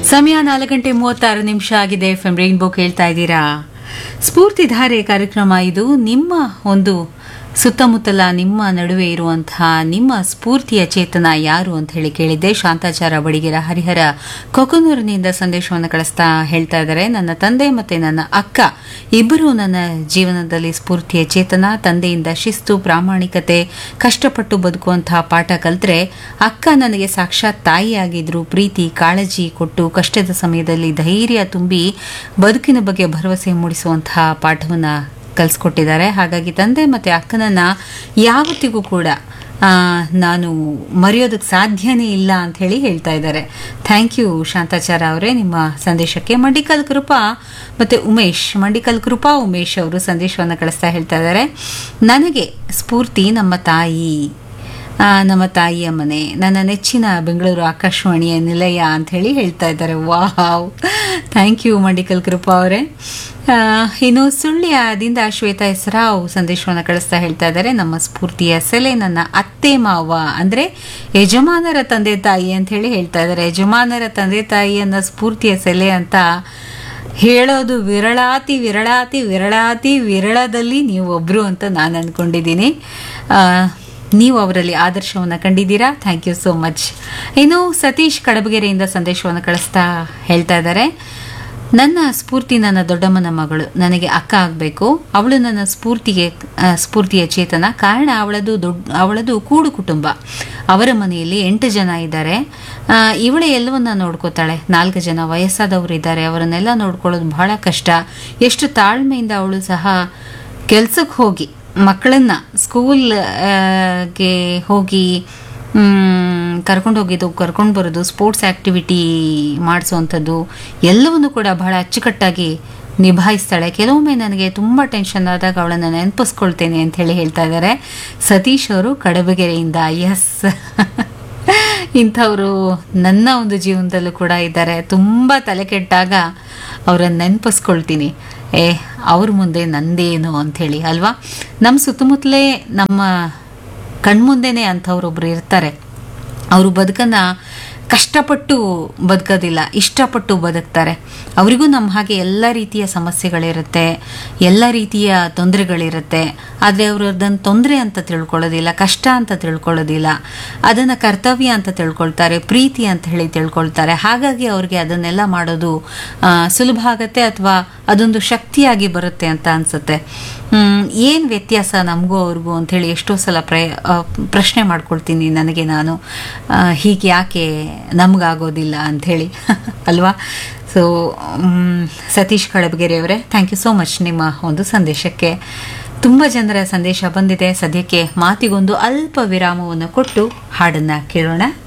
ಸಮಯ ನಾಲ್ಕು ಗಂಟೆ ಮೂವತ್ತಾರು ನಿಮಿಷ ಆಗಿದೆ ಎಫ್ ಎಂ ರೈನ್ಬೋ ಕೇಳ್ತಾ ಇದ್ದೀರಾ ಸ್ಫೂರ್ತಿಧಾರೆ ಕಾರ್ಯಕ್ರಮ ಇದು ನಿಮ್ಮ ಒಂದು ಸುತ್ತಮುತ್ತಲ ನಿಮ್ಮ ನಡುವೆ ಇರುವಂತಹ ನಿಮ್ಮ ಸ್ಫೂರ್ತಿಯ ಚೇತನ ಯಾರು ಅಂತ ಹೇಳಿ ಕೇಳಿದ್ದೆ ಶಾಂತಾಚಾರ ಬಡಿಗೆರ ಹರಿಹರ ಕೊಕನೂರಿನಿಂದ ಸಂದೇಶವನ್ನು ಕಳಿಸ್ತಾ ಹೇಳ್ತಾ ಇದ್ದಾರೆ ನನ್ನ ತಂದೆ ಮತ್ತೆ ನನ್ನ ಅಕ್ಕ ಇಬ್ಬರು ನನ್ನ ಜೀವನದಲ್ಲಿ ಸ್ಫೂರ್ತಿಯ ಚೇತನ ತಂದೆಯಿಂದ ಶಿಸ್ತು ಪ್ರಾಮಾಣಿಕತೆ ಕಷ್ಟಪಟ್ಟು ಬದುಕುವಂತಹ ಪಾಠ ಕಲ್ತ್ರೆ ಅಕ್ಕ ನನಗೆ ಸಾಕ್ಷಾತ್ ತಾಯಿಯಾಗಿದ್ರು ಪ್ರೀತಿ ಕಾಳಜಿ ಕೊಟ್ಟು ಕಷ್ಟದ ಸಮಯದಲ್ಲಿ ಧೈರ್ಯ ತುಂಬಿ ಬದುಕಿನ ಬಗ್ಗೆ ಭರವಸೆ ಮೂಡಿಸುವಂತಹ ಪಾಠವನ್ನು ಕಲಿಸ್ಕೊಟ್ಟಿದ್ದಾರೆ ಹಾಗಾಗಿ ತಂದೆ ಮತ್ತು ಅಕ್ಕನನ್ನು ಯಾವತ್ತಿಗೂ ಕೂಡ ಆ, ನಾನು ಮರೆಯೋದಕ್ಕೆ ಸಾಧ್ಯನೇ ಇಲ್ಲ ಅಂತ ಹೇಳಿ ಹೇಳ್ತಾ ಇದ್ದಾರೆ ಥ್ಯಾಂಕ್ ಯು ಶಾಂತಾಚಾರ ಅವರೇ ನಿಮ್ಮ ಸಂದೇಶಕ್ಕೆ ಮಂಡಿಕಲ್ ಕೃಪಾ ಮತ್ತು ಉಮೇಶ್ ಮಂಡಿಕಲ್ ಕೃಪಾ ಉಮೇಶ್ ಅವರು ಸಂದೇಶವನ್ನು ಕಳಿಸ್ತಾ ಹೇಳ್ತಾ ಇದ್ದಾರೆ ನನಗೆ ಸ್ಫೂರ್ತಿ ನಮ್ಮ ತಾಯಿ ಆ, ನಮ್ಮ ತಾಯಿಯ ಮನೆ ನನ್ನ ನೆಚ್ಚಿನ ಬೆಂಗಳೂರು ಆಕಾಶವಾಣಿಯ ನಿಲಯ ಅಂತ ಹೇಳಿ ಹೇಳ್ತಾ ಇದ್ದಾರೆ wow thank you Mandikal Krupa ಅವರೇ ಆ, ಇನ್ನು ಸುಳ್ಯದಿಂದ ಶ್ವೇತಾ ಹೆಸರಾವ್ ಸಂದೇಶವನ್ನು ಕಳಿಸ್ತಾ ಹೇಳ್ತಾ ಇದ್ದಾರೆ ನಮ್ಮ ಸ್ಫೂರ್ತಿಯ ಸೆಲೆ ನನ್ನ ಅತ್ತೆ ಮಾವ ಅಂದ್ರೆ ಯಜಮಾನರ ತಂದೆ ತಾಯಿ ಅಂತ ಹೇಳಿ ಹೇಳ್ತಾ ಇದ್ದಾರೆ ಯಜಮಾನರ ತಂದೆ ತಾಯಿಯನ್ನ ಸ್ಫೂರ್ತಿಯ ಸೆಲೆ ಅಂತ ಹೇಳೋದು ವಿರಳಾತಿ ವಿರಳಾತಿ ವಿರಳಾತಿ ವಿರಳದಲ್ಲಿ ನೀವು ಒಬ್ರು ಅಂತ ನಾನು ಅಂದ್ಕೊಂಡಿದ್ದೀನಿ ಆ, ನೀವು ಅವರಲ್ಲಿ ಆದರ್ಶವನ್ನು ಕಂಡಿದ್ದೀರಾ ಥ್ಯಾಂಕ್ ಯು ಸೋ ಮಚ್ ಇನ್ನು ಸತೀಶ್ ಕಡಬಗೆರೆಯಿಂದ ಸಂದೇಶವನ್ನು ಕಳಿಸ್ತಾ ಹೇಳ್ತಾ ಇದ್ದಾರೆ ನನ್ನ ಸ್ಫೂರ್ತಿ ನನ್ನ ದೊಡ್ಡಮ್ಮನ ಮಗಳು ನನಗೆ ಅಕ್ಕ ಆಗಬೇಕು ಅವಳು ನನ್ನ ಸ್ಫೂರ್ತಿಗೆ ಆ, ಸ್ಫೂರ್ತಿಯ ಚೇತನ ಕಾರಣ ಅವಳದು ದೊಡ್ಡ ಅವಳದು ಕೂಡು ಕುಟುಂಬ ಅವರ ಮನೆಯಲ್ಲಿ ಎಂಟು ಜನ ಇದ್ದಾರೆ ಆ, ಇವಳೇ ಎಲ್ಲವನ್ನ ನೋಡ್ಕೋತಾಳೆ ನಾಲ್ಕು ಜನ ವಯಸ್ಸಾದವರು ಇದ್ದಾರೆ ಅವರನ್ನೆಲ್ಲ ನೋಡ್ಕೊಳ್ಳೋದು ಬಹಳ ಕಷ್ಟ ಎಷ್ಟು ತಾಳ್ಮೆಯಿಂದ ಅವಳು ಸಹ ಕೆಲ್ಸಕ್ಕೆ ಹೋಗಿ ಮಕ್ಕಳನ್ನ ಸ್ಕೂಲ್ ಆ, ಗೆ ಹೋಗಿ ಕರ್ಕೊಂಡು ಹೋಗಿದ್ದು ಕರ್ಕೊಂಡು ಬರೋದು ಸ್ಪೋರ್ಟ್ಸ್ ಆ್ಯಕ್ಟಿವಿಟಿ ಮಾಡಿಸೋವಂಥದ್ದು ಎಲ್ಲವನ್ನು ಕೂಡ ಬಹಳ ಅಚ್ಚುಕಟ್ಟಾಗಿ ನಿಭಾಯಿಸ್ತಾಳೆ ಕೆಲವೊಮ್ಮೆ ನನಗೆ ತುಂಬ ಟೆನ್ಷನ್ ಆದಾಗ ಅವಳನ್ನು ನೆನಪಿಸ್ಕೊಳ್ತೇನೆ ಅಂತ ಹೇಳಿ ಹೇಳ್ತಾ ಇದ್ದಾರೆ ಸತೀಶ್ ಅವರು ಕಡಬಗೆರೆಯಿಂದ ಎಸ್ ಇಂಥವರು ನನ್ನ ಒಂದು ಜೀವನದಲ್ಲೂ ಕೂಡ ಇದ್ದಾರೆ ತುಂಬ ತಲೆ ಕೆಟ್ಟಾಗ ಅವರನ್ನು ನೆನಪಿಸ್ಕೊಳ್ತೀನಿ ಏ ಅವ್ರ ಮುಂದೆ ನಂದೇನು ಅಂಥೇಳಿ ಅಲ್ವಾ ನಮ್ಮ ಸುತ್ತಮುತ್ತಲೇ ನಮ್ಮ ಕಣ್ಮುಂದೆನೇ ಅಂಥವ್ರೊಬ್ರು ಇರ್ತಾರೆ ಅವರು ಬದುಕನ್ನು ಕಷ್ಟಪಟ್ಟು ಬದುಕೋದಿಲ್ಲ ಇಷ್ಟಪಟ್ಟು ಬದುಕ್ತಾರೆ ಅವರಿಗೂ ನಮ್ಮ ಹಾಗೆ ಎಲ್ಲ ರೀತಿಯ ಸಮಸ್ಯೆಗಳಿರುತ್ತೆ ಎಲ್ಲ ರೀತಿಯ ತೊಂದರೆಗಳಿರುತ್ತೆ ಆದರೆ ಅವರು ಅದನ್ನು ತೊಂದರೆ ಅಂತ ತಿಳ್ಕೊಳ್ಳೋದಿಲ್ಲ ಕಷ್ಟ ಅಂತ ತಿಳ್ಕೊಳ್ಳೋದಿಲ್ಲ ಅದನ್ನು ಕರ್ತವ್ಯ ಅಂತ ತಿಳ್ಕೊಳ್ತಾರೆ ಪ್ರೀತಿ ಅಂತ ಹೇಳಿ ತಿಳ್ಕೊಳ್ತಾರೆ ಹಾಗಾಗಿ ಅವ್ರಿಗೆ ಅದನ್ನೆಲ್ಲ ಮಾಡೋದು ಆ, ಸುಲಭ ಆಗತ್ತೆ ಅಥವಾ ಅದೊಂದು ಶಕ್ತಿಯಾಗಿ ಬರುತ್ತೆ ಅಂತ ಅನಿಸುತ್ತೆ ಏನು ವ್ಯತ್ಯಾಸ ನಮಗೂ ಅವ್ರಿಗೂ ಅಂಥೇಳಿ ಎಷ್ಟೋ ಸಲ ಪ್ರ ಆ, ಪ್ರಶ್ನೆ ಮಾಡ್ಕೊಳ್ತೀನಿ ನನಗೆ ನಾನು ಆ, ಹೀಗೆ ಯಾಕೆ ನಮಗಾಗೋದಿಲ್ಲ ಅಂಥೇಳಿ ಅಲ್ವಾ ಸೊ ಸತೀಶ್ ಕಳಬಗೆರೆಯವರೇ ಥ್ಯಾಂಕ್ ಯು ಸೋ ಮಚ್ ನಿಮ್ಮ ಒಂದು ಸಂದೇಶಕ್ಕೆ ತುಂಬ ಜನರ ಸಂದೇಶ ಬಂದಿದೆ ಸದ್ಯಕ್ಕೆ ಮಾತಿಗೊಂದು ಅಲ್ಪ ವಿರಾಮವನ್ನು ಕೊಟ್ಟು ಹಾಡನ್ನು ಕೇಳೋಣ